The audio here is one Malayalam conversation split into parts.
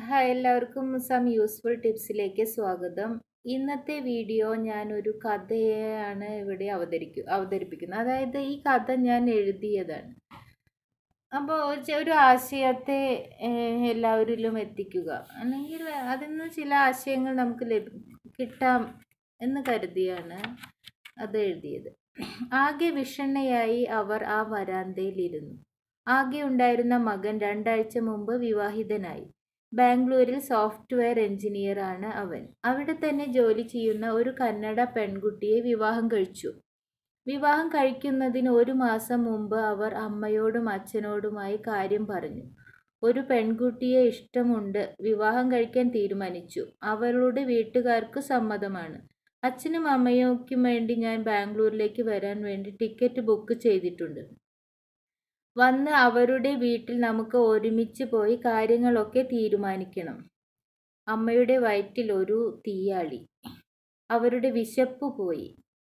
ഹായ് എല്ലാവർക്കും സം യൂസ്ഫുൾ ടിപ്സിലേക്ക് സ്വാഗതം ഇന്നത്തെ വീഡിയോ ഞാൻ ഒരു കഥയാണ് ഇവിടെ അവതരിക്കു അവതരിപ്പിക്കുന്നത് അതായത് ഈ കഥ ഞാൻ എഴുതിയതാണ് അപ്പോൾ ഒരു ആശയത്തെ ഏഹ്, എല്ലാവരിലും എത്തിക്കുക അല്ലെങ്കിൽ അതിൽ നിന്ന് ചില ആശയങ്ങൾ നമുക്ക് ലഭി കിട്ടാം എന്ന് കരുതിയാണ് അത് എഴുതിയത് ആകെ വിഷണ്ണയായി അവർ ആ വരാന്തയിലിരുന്നു ആകെ ഉണ്ടായിരുന്ന മകൻ രണ്ടാഴ്ച മുമ്പ് വിവാഹിതനായി ബാംഗ്ലൂരിൽ സോഫ്റ്റ്വെയർ എഞ്ചിനീയർ ആണ് അവൻ അവിടെ തന്നെ ജോലി ചെയ്യുന്ന ഒരു കന്നഡ പെൺകുട്ടിയെ വിവാഹം കഴിച്ചു വിവാഹം കഴിക്കുന്നതിന് ഒരു മാസം മുമ്പ് അവർ അമ്മയോടും അച്ഛനോടുമായി കാര്യം പറഞ്ഞു ഒരു പെൺകുട്ടിയെ ഇഷ്ടമുണ്ട് വിവാഹം കഴിക്കാൻ തീരുമാനിച്ചു അവളുടെ വീട്ടുകാർക്ക് സമ്മതമാണ് അച്ഛനും അമ്മയ്ക്കും വേണ്ടി ഞാൻ ബാംഗ്ലൂരിലേക്ക് വരാൻ വേണ്ടി ടിക്കറ്റ് ബുക്ക് ചെയ്തിട്ടുണ്ട് വന്ന് അവരുടെ വീട്ടിൽ നമുക്ക് ഒരുമിച്ച് പോയി കാര്യങ്ങളൊക്കെ തീരുമാനിക്കണം അമ്മയുടെ വയറ്റിൽ ഒരു തീയാളി അവരുടെ വിശപ്പ് പോയി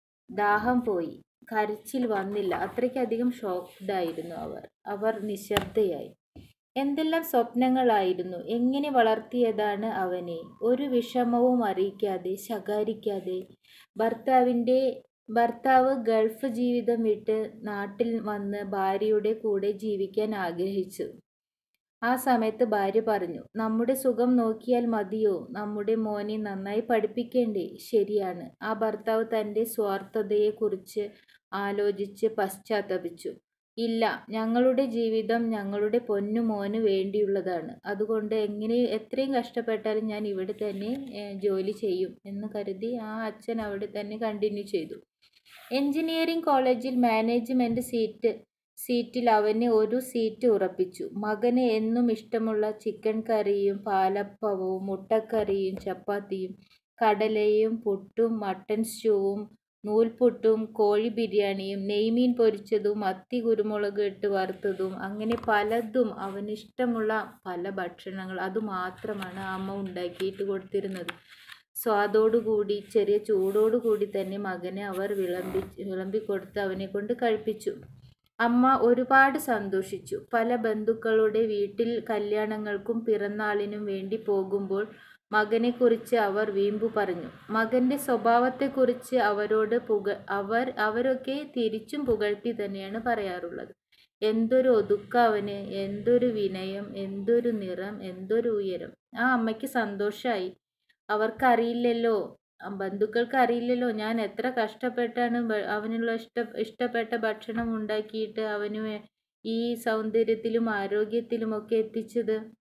ദാഹം പോയി കരച്ചിൽ വന്നില്ല അത്രയ്ക്കധികം ഷോക്ക്ഡ് ആയിരുന്നു അവർ അവർ നിശബ്ദയായി എന്തെല്ലാം സ്വപ്നങ്ങളായിരുന്നു എങ്ങനെ വളർത്തിയതാണ് അവനെ ഒരു വിഷമവും അറിയിക്കാതെ ശകാരിക്കാതെ ഭർത്താവിൻ്റെ ഭർത്താവ് ഗൾഫ് ജീവിതം വിട്ട് നാട്ടിൽ വന്ന് ഭാര്യയുടെ കൂടെ ജീവിക്കാൻ ആഗ്രഹിച്ചു ആ സമയത്ത് ഭാര്യ പറഞ്ഞു നമ്മുടെ സുഖം നോക്കിയാൽ മതിയോ നമ്മുടെ മോനെ നന്നായി പഠിപ്പിക്കേണ്ടേ ശരിയാണ് ആ ഭർത്താവ് തൻ്റെ സ്വാർത്ഥതയെക്കുറിച്ച് ആലോചിച്ച് പശ്ചാത്തപിച്ചു ഇല്ല ഞങ്ങളുടെ ജീവിതം ഞങ്ങളുടെ പൊന്നു മോന് വേണ്ടിയുള്ളതാണ് അതുകൊണ്ട് എങ്ങനെ എത്രയും കഷ്ടപ്പെട്ടാലും ഞാൻ ഇവിടെ തന്നെ ഏഹ്, ജോലി ചെയ്യും എന്ന് കരുതി ആ അച്ഛൻ അവിടെ തന്നെ കണ്ടിന്യൂ ചെയ്തു എഞ്ചിനീയറിംഗ് കോളേജിൽ മാനേജ്മെൻറ്റ് സീറ്റ് സീറ്റിൽ അവന് ഒരു സീറ്റ് ഉറപ്പിച്ചു മകന് എന്നും ഇഷ്ടമുള്ള ചിക്കൻ കറിയും പാലപ്പവും മുട്ടക്കറിയും ചപ്പാത്തിയും കടലയും പുട്ടും മട്ടൻ സ്റ്റൂവും നൂൽപുട്ടും കോഴി ബിരിയാണിയും നെയ്മീൻ പൊരിച്ചതും മത്തി കുരുമുളക് ഇട്ട് വറുത്തതും അങ്ങനെ പലതും അവന് ഇഷ്ടമുള്ള പല ഭക്ഷണങ്ങൾ അതുമാത്രമാണ് അമ്മ ഉണ്ടാക്കിയിട്ട് കൊടുത്തിരുന്നത് സ്വാദോടുകൂടി ചെറിയ ചൂടോടുകൂടി തന്നെ മകനെ അവർ വിളമ്പി വിളമ്പിക്കൊടുത്ത് അവനെ കൊണ്ട് കഴിപ്പിച്ചു അമ്മ ഒരുപാട് സന്തോഷിച്ചു പല ബന്ധുക്കളുടെ വീട്ടിൽ കല്യാണങ്ങൾക്കും പിറന്നാളിനും വേണ്ടി പോകുമ്പോൾ മകനെക്കുറിച്ച് അവർ വീമ്പു പറഞ്ഞു മകൻ്റെ സ്വഭാവത്തെക്കുറിച്ച് അവരോട് പുക അവർ അവരൊക്കെ തിരിച്ചും പുകഴ്ത്തി തന്നെയാണ് പറയാറുള്ളത് എന്തൊരു ഒതുക്ക അവന് എന്തൊരു വിനയം എന്തൊരു നിറം എന്തൊരു ഉയരം ആ അമ്മയ്ക്ക് സന്തോഷമായി അവർക്കറിയില്ലല്ലോ ആ ബന്ധുക്കൾക്ക് അറിയില്ലല്ലോ ഞാൻ എത്ര കഷ്ടപ്പെട്ടാണ് ബ- അവനുള്ള ഇഷ്ട ഇഷ്ടപ്പെട്ട ഭക്ഷണം ഉണ്ടാക്കിയിട്ട് അവന് വേ- ഈ സൗന്ദര്യത്തിലും ആരോഗ്യത്തിലുമൊക്കെ എത്തിച്ചത്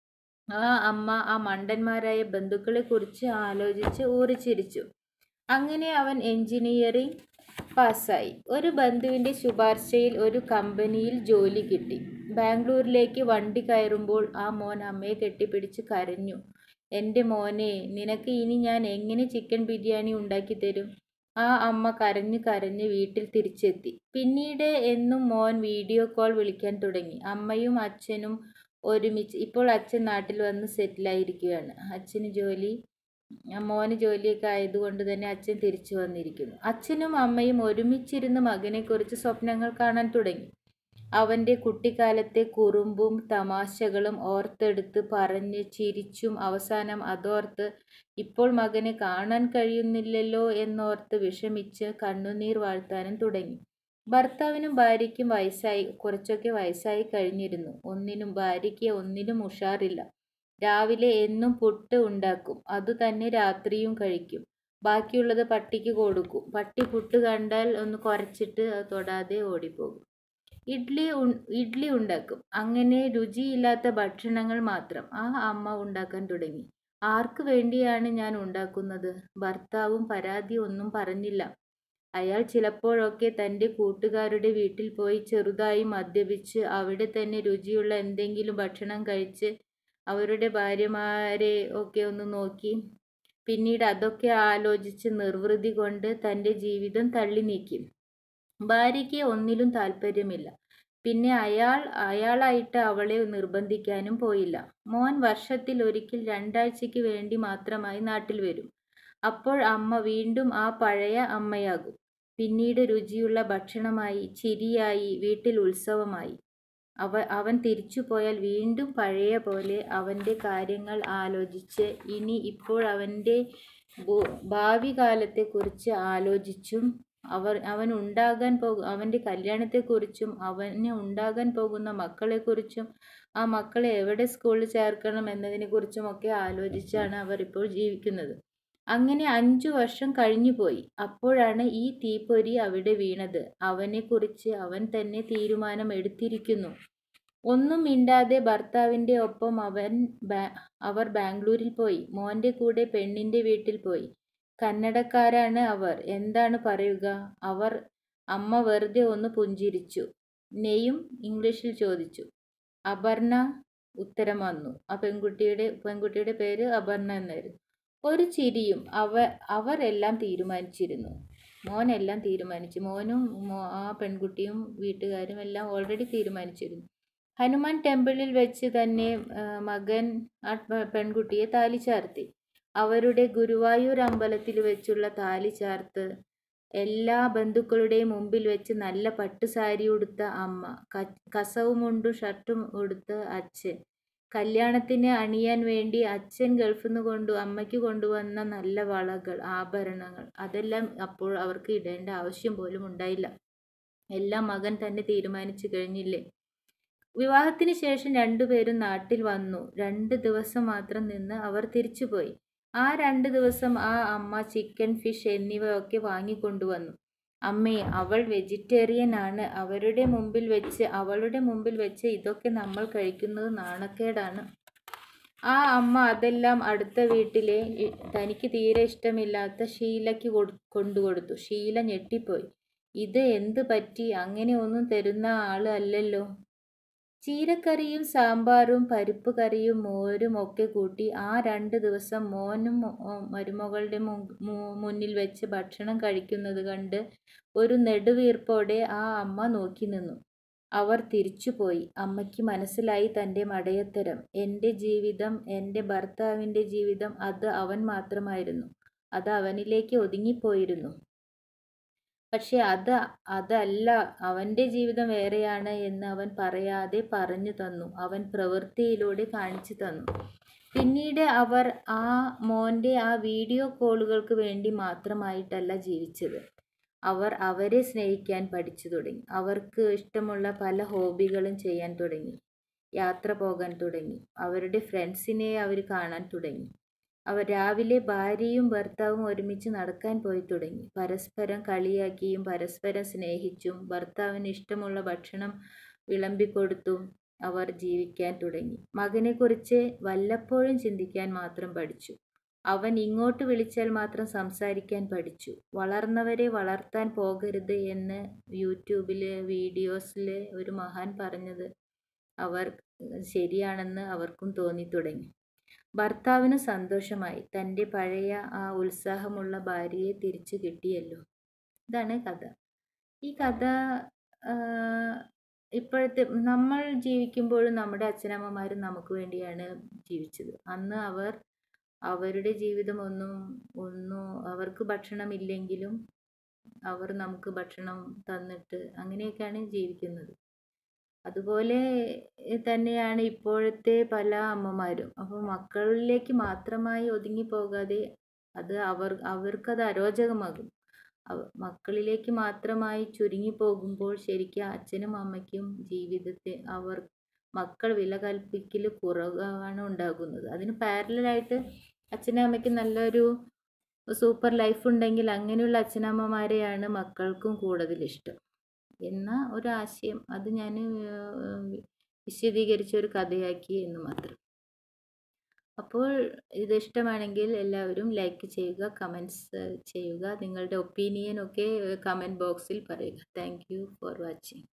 ആ അമ്മ ആ മണ്ടന്മാരായ ബന്ധുക്കളെ കുറിച്ച് ആലോചിച്ച് ഊറിച്ചിരിച്ചു അങ്ങനെ അവൻ എഞ്ചിനീയറിംഗ് പാസ്സായി ഒരു ബന്ധുവിൻ്റെ ശുപാർശയിൽ ഒരു കമ്പനിയിൽ ജോലി കിട്ടി ബാംഗ്ലൂരിലേക്ക് വണ്ടി കയറുമ്പോൾ ആ മോൻ അമ്മയെ കെട്ടിപ്പിടിച്ച് കരഞ്ഞു എൻ്റെ മോനെ നിനക്ക് ഇനി ഞാൻ എങ്ങനെ ചിക്കൻ ബിരിയാണി ഉണ്ടാക്കി തരും ആ അമ്മ കരഞ്ഞു കരഞ്ഞ് വീട്ടിൽ തിരിച്ചെത്തി പിന്നീട് എന്നും മോൻ വീഡിയോ കോൾ വിളിക്കാൻ തുടങ്ങി അമ്മയും അച്ഛനും ഒരുമിച്ച് ഇപ്പോൾ അച്ഛൻ നാട്ടിൽ വന്ന് സെറ്റിലായിരിക്കുകയാണ് അച്ഛന് ജോലി ആ മോന് ജോലിയൊക്കെ ആയതുകൊണ്ട് തന്നെ അച്ഛൻ തിരിച്ചു വന്നിരിക്കുന്നു അച്ഛനും അമ്മയും ഒരുമിച്ചിരുന്ന് മകനെക്കുറിച്ച് സ്വപ്നങ്ങൾ കാണാൻ തുടങ്ങി അവൻ്റെ കുട്ടിക്കാലത്തെ കുറുമ്പും തമാശകളും ഓർത്തെടുത്ത് പറഞ്ഞ് ചിരിച്ചും അവസാനം അതോർത്ത് ഇപ്പോൾ മകനെ കാണാൻ കഴിയുന്നില്ലല്ലോ എന്നോർത്ത് വിഷമിച്ച് കണ്ണുനീർ വാഴ്ത്താനും തുടങ്ങി ഭർത്താവിനും ഭാര്യയ്ക്കും വയസ്സായി കുറച്ചൊക്കെ വയസ്സായി കഴിഞ്ഞിരുന്നു ഒന്നിനും ഭാര്യയ്ക്ക് ഒന്നിനും ഉഷാറില്ല രാവിലെ എന്നും പുട്ട് ഉണ്ടാക്കും അതുതന്നെ രാത്രിയും കഴിക്കും ബാക്കിയുള്ളത് പട്ടിക്ക് കൊടുക്കും പട്ടി പുട്ട് കണ്ടാൽ ഒന്ന് കുരച്ചിട്ട് അത് തൊടാതെ ഓടിപ്പോകും ഇഡ്ഡലി ഉൺ- ഇഡ്ഡലി ഉണ്ടാക്കും അങ്ങനെ രുചിയില്ലാത്ത ഭക്ഷണങ്ങൾ മാത്രം ആ അമ്മ ഉണ്ടാക്കാൻ തുടങ്ങി ആർക്ക് വേണ്ടിയാണ് ഞാൻ ഉണ്ടാക്കുന്നത് ഭർത്താവും പരാതി ഒന്നും പറഞ്ഞില്ല അയാൾ ചിലപ്പോഴൊക്കെ തൻ്റെ കൂട്ടുകാരുടെ വീട്ടിൽ പോയി ചെറുതായി മദ്യപിച്ച് അവിടെ തന്നെ രുചിയുള്ള എന്തെങ്കിലും ഭക്ഷണം കഴിച്ച് അവരുടെ ഭാര്യമാരെ ഒക്കെ ഒന്ന് നോക്കി പിന്നീട് അതൊക്കെ ആലോചിച്ച് നിർവൃതി കൊണ്ട് തൻ്റെ ജീവിതം തള്ളി നീക്കി ഭാര്യയ്ക്ക് ഒന്നിലും താല്പര്യമില്ല പിന്നെ അയാൾ അയാളായിട്ട് അവളെ നിർബന്ധിക്കാനും പോയില്ല മോൻ വർഷത്തിൽ ഒരിക്കൽ രണ്ടാഴ്ചയ്ക്ക് വേണ്ടി മാത്രമായി നാട്ടിൽ വരും അപ്പോൾ അമ്മ വീണ്ടും ആ പഴയ അമ്മയാകും പിന്നീട് രുചിയുള്ള ഭക്ഷണമായി ചിരിയായി വീട്ടിൽ ഉത്സവമായി അവ അവൻ തിരിച്ചു പോയാൽ വീണ്ടും പഴയ പോലെ അവൻ്റെ കാര്യങ്ങൾ ആലോചിച്ച് ഇനി ഇപ്പോൾ അവൻ്റെ ഭൂ- ഭാവി കാലത്തെക്കുറിച്ച് ആലോചിച്ചും അവർ അവൻ ഉണ്ടാകാൻ പോകു അവൻ്റെ കല്യാണത്തെക്കുറിച്ചും അവന് ഉണ്ടാകാൻ പോകുന്ന മക്കളെക്കുറിച്ചും ആ മക്കളെ എവിടെ സ്കൂളിൽ ചേർക്കണം എന്നതിനെക്കുറിച്ചും ഒക്കെ ആലോചിച്ചാണ് അവർ ഇപ്പോൾ ജീവിക്കുന്നത് അങ്ങനെ അഞ്ചു വർഷം കഴിഞ്ഞുപോയി അപ്പോഴാണ് ഈ തീപ്പൊരി അവിടെ വീണത് അവനെക്കുറിച്ച് അവൻ തന്നെ തീരുമാനം എടുത്തിരിക്കുന്നു ഒന്നും മിണ്ടാതെ ഭർത്താവിൻ്റെ ഒപ്പം അവൻ ബാ- അവർ ബാംഗ്ലൂരിൽ പോയി മോൻ്റെ കൂടെ പെണ്ണിൻ്റെ വീട്ടിൽ പോയി കന്നഡക്കാരാണ് അവർ എന്താണ് പറയുക അവർ അമ്മ വെറുതെ ഒന്ന് പുഞ്ചിരിച്ചു നെയ്യും ഇംഗ്ലീഷിൽ ചോദിച്ചു അപർണ ഉത്തരം വന്നു ആ പെൺകുട്ടിയുടെ പെൺകുട്ടിയുടെ പേര് അപർണ എന്നായിരുന്നു ഒരു ചിരിയും അവ അവർ എല്ലാം തീരുമാനിച്ചിരുന്നു മോനെല്ലാം തീരുമാനിച്ചു മോനും മോ- ആ പെൺകുട്ടിയും വീട്ടുകാരും എല്ലാം ഓൾറെഡി തീരുമാനിച്ചിരുന്നു ഹനുമാൻ ടെമ്പിളിൽ വെച്ച് തന്നെ ആ, മകൻ ആ പെ- പെൺകുട്ടിയെ താലി ചാർത്തി അവരുടെ ഗുരുവായൂർ അമ്പലത്തിൽ വെച്ചുള്ള താലി ചാർത്ത് എല്ലാ ബന്ധുക്കളുടെയും മുമ്പിൽ വെച്ച് നല്ല പട്ട് സാരി ഉടുത്ത അമ്മ ക- കസവും മുണ്ടും ഷർട്ടും ഉടുത്ത അച്ഛൻ കല്യാണത്തിന് അണിയാൻ വേണ്ടി അച്ഛൻ ഗൾഫിൽ നിന്ന് കൊണ്ടു അമ്മയ്ക്ക് കൊണ്ടുവന്ന നല്ല വളകൾ ആഭരണങ്ങൾ അതെല്ലാം അപ്പോൾ അവർക്ക് ഇടേണ്ട ആവശ്യം പോലും ഉണ്ടായില്ല എല്ലാം മകൻ തന്നെ തീരുമാനിച്ചു കഴിഞ്ഞില്ലേ വിവാഹത്തിന് ശേഷം രണ്ടുപേരും നാട്ടിൽ വന്നു രണ്ട് ദിവസം മാത്രം നിന്ന് അവർ തിരിച്ചുപോയി ആ രണ്ട് ദിവസം ആ അമ്മ ചിക്കൻ ഫിഷ് എന്നിവയൊക്കെ വാങ്ങിക്കൊണ്ടുവന്നു അമ്മേ അവൾ വെജിറ്റേറിയൻ ആണ് അവരുടെ മുമ്പിൽ വെച്ച് അവളുടെ മുമ്പിൽ വെച്ച് ഇതൊക്കെ നമ്മൾ കഴിക്കുന്നത് നാണക്കേടാണ് ആ അമ്മ അതെല്ലാം അടുത്ത വീട്ടിലെ ഇ- തനിക്ക് തീരെ ഇഷ്ടമില്ലാത്ത ഷീലയ്ക്ക് കൊടു കൊണ്ടുകൊടുത്തു ഷീല ഞെട്ടിപ്പോയി ഇത് എന്ത് പറ്റി അങ്ങനെ ഒന്നും തരുന്ന ആള് അല്ലല്ലോ ചീരക്കറിയും സാമ്പാറും പരിപ്പ് കറിയും മോരും ഒക്കെ കൂട്ടി ആ രണ്ട് ദിവസം മോനും മോ- മരുമകളുടെ മു- മു- മുന്നിൽ വെച്ച് ഭക്ഷണം കഴിക്കുന്നത് കണ്ട് ഒരു നെടുവീർപ്പോടെ ആ അമ്മ നോക്കി നിന്നു അവർ തിരിച്ചുപോയി അമ്മയ്ക്ക് മനസ്സിലായി തൻ്റെ മടയത്തരം എൻ്റെ ജീവിതം എൻ്റെ ഭർത്താവിൻ്റെ ജീവിതം അത് അവൻ മാത്രമായിരുന്നു അത് അവനിലേക്ക് ഒതുങ്ങിപ്പോയിരുന്നു പക്ഷെ അത് അതല്ല അവൻ്റെ ജീവിതം വേറെയാണ് എന്ന് അവൻ പറയാതെ പറഞ്ഞു തന്നു അവൻ പ്രവൃത്തിയിലൂടെ കാണിച്ചു തന്നു പിന്നീട് അവർ ആ മോൻ്റെ ആ വീഡിയോ കോളുകൾക്ക് വേണ്ടി മാത്രമായിട്ടല്ല ജീവിച്ചത് അവർ അവരെ സ്നേഹിക്കാൻ പഠിച്ചു തുടങ്ങി അവർക്ക് ഇഷ്ടമുള്ള പല ഹോബികളും ചെയ്യാൻ തുടങ്ങി യാത്ര പോകാൻ തുടങ്ങി അവരുടെ ഫ്രണ്ട്സിനെ അവർ കാണാൻ തുടങ്ങി അവർ രാവിലെ ഭാര്യയും ഭർത്താവും ഒരുമിച്ച് നടക്കാൻ പോയി തുടങ്ങി പരസ്പരം കളിയാക്കിയും പരസ്പരം സ്നേഹിച്ചും ഭർത്താവിന് ഇഷ്ടമുള്ള ഭക്ഷണം വിളമ്പിക്കൊടുത്തും അവർ ജീവിക്കാൻ തുടങ്ങി മകനെക്കുറിച്ച് വല്ലപ്പോഴും ചിന്തിക്കാൻ മാത്രം പഠിച്ചു അവൻ ഇങ്ങോട്ട് വിളിച്ചാൽ മാത്രം സംസാരിക്കാൻ പഠിച്ചു വളർന്നവരെ വളർത്താൻ പോകരുത് എന്ന് യൂട്യൂബിലെ വീഡിയോസിൽ ഒരു മഹാൻ പറഞ്ഞത് അവർ ശരിയാണെന്ന് അവർക്കും തോന്നി തുടങ്ങി ഭർത്താവിന് സന്തോഷമായി തൻ്റെ പഴയ ആ ഉത്സാഹമുള്ള ഭാര്യയെ തിരിച്ചു കിട്ടിയല്ലോ ഇതാണ് കഥ ഈ കഥ ആ, ഇപ്പോഴത്തെ നമ്മൾ ജീവിക്കുമ്പോഴും നമ്മുടെ അച്ഛനമ്മമാരും നമുക്ക് വേണ്ടിയാണ് ജീവിച്ചത് അന്ന് അവർ അവരുടെ ജീവിതം ഒന്നും ഒന്നും അവർക്ക് ഭക്ഷണം ഇല്ലെങ്കിലും അവർ നമുക്ക് ഭക്ഷണം തന്നിട്ട് അങ്ങനെയൊക്കെയാണ് ജീവിക്കുന്നത് അതുപോലെ തന്നെയാണ് ഇപ്പോഴത്തെ പല അമ്മമാരും അപ്പോൾ മക്കളിലേക്ക് മാത്രമായി ഒതുങ്ങി പോകാതെ അത് അവർ അവർക്കത് അരോചകമാകും അവ- മക്കളിലേക്ക് മാത്രമായി ചുരുങ്ങി പോകുമ്പോൾ ശരിക്കും അച്ഛനും അമ്മയ്ക്കും ജീവിതത്തെ അവർ മക്കൾ വില കൽപ്പിക്കൽ കുറവാണ് ഉണ്ടാകുന്നത് അതിന് പാരലായിട്ട് അച്ഛനും അമ്മയ്ക്കും നല്ലൊരു സൂപ്പർ ലൈഫ് ഉണ്ടെങ്കിൽ അങ്ങനെയുള്ള അച്ഛനമ്മമാരെയാണ് മക്കൾക്കും കൂടുതൽ ഇഷ്ടം എന്ന ഒരു ആശയം അത് ഞാൻ വിശദീകരിച്ച ഒരു കഥയാക്കി എന്ന് മാത്രം അപ്പോൾ ഇത് ഇഷ്ടമാണെങ്കിൽ എല്ലാവരും ലൈക്ക് ചെയ്യുക കമൻസ് ചെയ്യുക നിങ്ങളുടെ ഒപ്പീനിയൻ ഒക്കെ കമൻറ്റ് ബോക്സിൽ പറയുക താങ്ക് യു ഫോർ വാച്ചിങ്